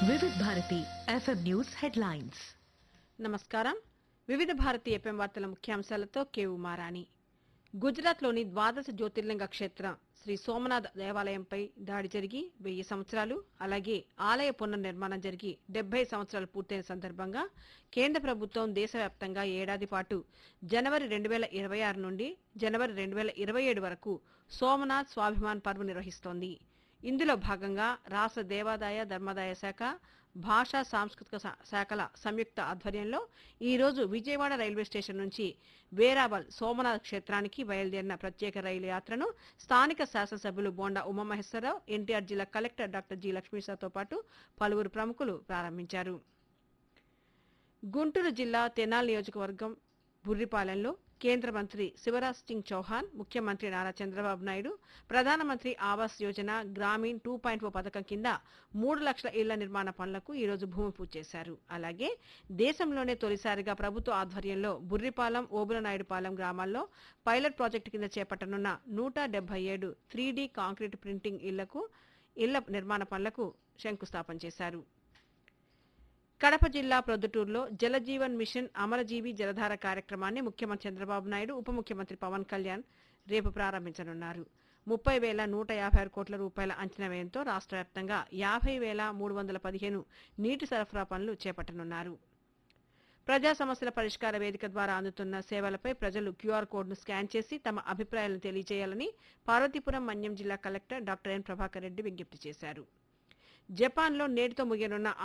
వివిధ Bharati FM news headlines నమస్కారం వివిధ భారతి ఎఫ్ఎం వార్తల ముఖ్యాంశాలతో కేవు మారాణి గుజరాత్లోని ద్వాదశ జ్యోతిర్లింగ క్షేత్రం శ్రీ సోమనాథ్ దేవాలయంపై దాడి జరిగి వెయ్యి సంవత్సరాలు అలాగే ఆలయ పునర్నిర్మాణం జరిగి డెబ్బై సంవత్సరాలు పూర్తయిన సందర్భంగా కేంద్ర ప్రభుత్వం దేశవ్యాప్తంగా ఏడాది పాటు జనవరి రెండు వేల ఇరవై ఆరు నుండి జనవరి రెండు వేల ఇరవై ఏడు వరకు సోమనాథ్ స్వాభిమాన్ పర్వ్ నిర్వహిస్తోంది ఇందులో భాగంగా రాష్ట్ర దేవాదాయ ధర్మాదాయ శాఖ భాషా సాంస్కృతిక శా- శాఖల సంయుక్త ఆధ్వర్యంలో ఈ రోజు విజయవాడ రైల్వే స్టేషన్ నుంచి వేరావల్ సోమనాథ్ క్షేత్రానికి బయలుదేరిన ప్రత్యేక రైలు యాత్రను స్థానిక శాసనసభ్యులు బోండా ఉమామహేశ్వరరావు ఎన్టీఆర్ జిల్లా కలెక్టర్ డాక్టర్ జి లక్ష్మీసాతో పాటు పలువురు ప్రముఖులు ప్రారంభించారు గుంటూరు జిల్లా తెనాలి నియోజకవర్గం బుర్రిపాలెంలో కేంద్ర మంత్రి శివరాజ్ సింగ్ చౌహాన్ ముఖ్యమంత్రి నారా చంద్రబాబు నాయుడు ప్రధానమంత్రి Awas Yojana Gramin two point O పథకం కింద మూడు లక్షల ఇళ్ల నిర్మాణ పనులకు ఈ రోజు భూమి పూజ చేశారు అలాగే దేశంలోనే తొలిసారిగా ప్రభుత్వ ఆధ్వర్యంలో బుర్రిపాలెం ఓబులనాయుడుపాలెం గ్రామాల్లో పైలట్ ప్రాజెక్టు కింద చేపట్టనున్న నూట డెబ్బై ఏడు త్రీ కాంక్రీట్ ప్రింటింగ్ ఇళ్లకు ఇళ్ల నిర్మాణ పనులకు శంకుస్థాపన చేశారు కడప జిల్లా ప్రొద్దుటూరులో జలజీవన్ మిషన్ అమరజీవి జలధార కార్యక్రమాన్ని ముఖ్యమంత్రి చంద్రబాబు నాయుడు ఉప ముఖ్యమంత్రి పవన్ కళ్యాణ్ రేపు ప్రారంభించనున్నారు ముప్పై వేల నూట యాభై ఆరు కోట్ల రూపాయల అంచనా వ్యయంతో రాష్ట్ర వ్యాప్తంగా యాభై వేల మూడు వందల పదిహేను నీటి సరఫరా పనులు చేపట్టనున్నారు ప్రజా సమస్యల పరిష్కార వేదిక ద్వారా అందుతున్న సేవలపై ప్రజలు క్యూఆర్ కోడ్ను స్కాన్ చేసి తమ అభిప్రాయాలను తెలియజేయాలని పార్వతీపురం మన్యం జిల్లా collector doctor N Prabhakar Reddy విజ్ఞప్తి చేశారు జపాన్లో నేటితో ముగియనున్న